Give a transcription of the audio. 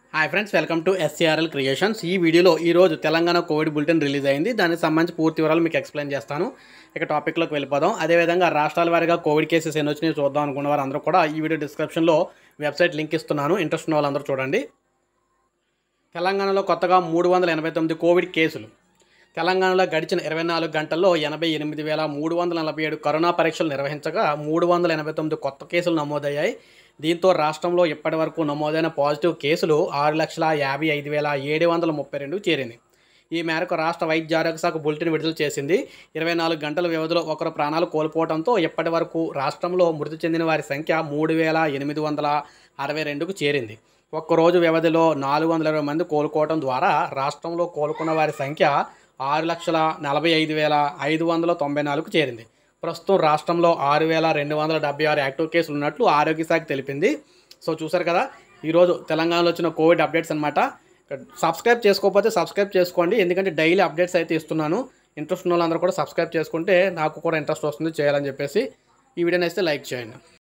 hi friends welcome to SCRL creations ఈ వీడియోలో ఈరోజు తెలంగాణ కోవిడ్ బులెటిన్ రిలీజ్ అయింది దానికి సంబంధించి పూర్తి వివరాలు మీకు ఎక్స్ప్లెయిన్ చేస్తాను ఇక టాపిక్లోకి వెళ్ళిపోదాం అదేవిధంగా రాష్ట్రాల వారీగా కోవిడ్ కేసెస్ ఎన్ని వచ్చినాయో చూద్దాం అనుకున్న వారు అందరూ కూడా ఈ వీడియో డిస్క్రిప్షన్లో వెబ్సైట్ లింక్ ఇస్తున్నాను ఇంట్రెస్ట్ ఉన్న వాళ్ళందరూ చూడండి తెలంగాణలో కొత్తగా మూడు వందల ఎనభై తొమ్మిది కోవిడ్ కేసులు తెలంగాణలో గడిచిన ఇరవై నాలుగు గంటల్లో ఎనభై ఎనిమిది వేల మూడు వందల నలభై ఏడు కరోనా పరీక్షలు నిర్వహించగా మూడు వందల ఎనభై తొమ్మిది కొత్త కేసులు నమోదయ్యాయి దీంతో రాష్ట్రంలో ఇప్పటి వరకు నమోదైన పాజిటివ్ కేసులు ఆరు లక్షల యాభై ఐదు వేల ఏడు వందల ముప్పై రెండు చేరింది ఈ మేరకు రాష్ట్ర వైద్య ఆరోగ్య శాఖ బులెటిన్ విడుదల చేసింది ఇరవై నాలుగు గంటల వ్యవధిలో ఒకరు ప్రాణాలు కోల్పోవడంతో ఇప్పటి వరకు రాష్ట్రంలో మృతి చెందిన వారి సంఖ్య మూడు వేల ఎనిమిది వందల అరవై రెండుకు చేరింది ఒక్కరోజు వ్యవధిలో నాలుగు వందల ఇరవై మంది కోలుకోవడం ద్వారా రాష్ట్రంలో కోలుకున్న వారి సంఖ్య ఆరు లక్షల నలభై ఐదు వేల ఐదు వందల తొంభై నాలుగుకు చేరింది ప్రస్తుతం రాష్ట్రంలో ఆరు వేల రెండు వందల డెబ్బై ఆరు యాక్టివ్ కేసులు ఉన్నట్లు ఆరోగ్య శాఖ తెలిపింది సో చూసారు కదా ఈరోజు తెలంగాణలో వచ్చిన కోవిడ్ అప్డేట్స్ అనమాట సబ్స్క్రైబ్ చేసుకోకపోతే సబ్స్క్రైబ్ చేసుకోండి ఎందుకంటే డైలీ అప్డేట్స్ అయితే ఇస్తున్నాను ఇంట్రెస్ట్ ఉన్న వాళ్ళందరూ కూడా సబ్స్క్రైబ్ చేసుకుంటే నాకు కూడా ఇంట్రెస్ట్ వస్తుంది చేయాలని చెప్పేసి ఈ వీడియోని అయితే లైక్ చేయండి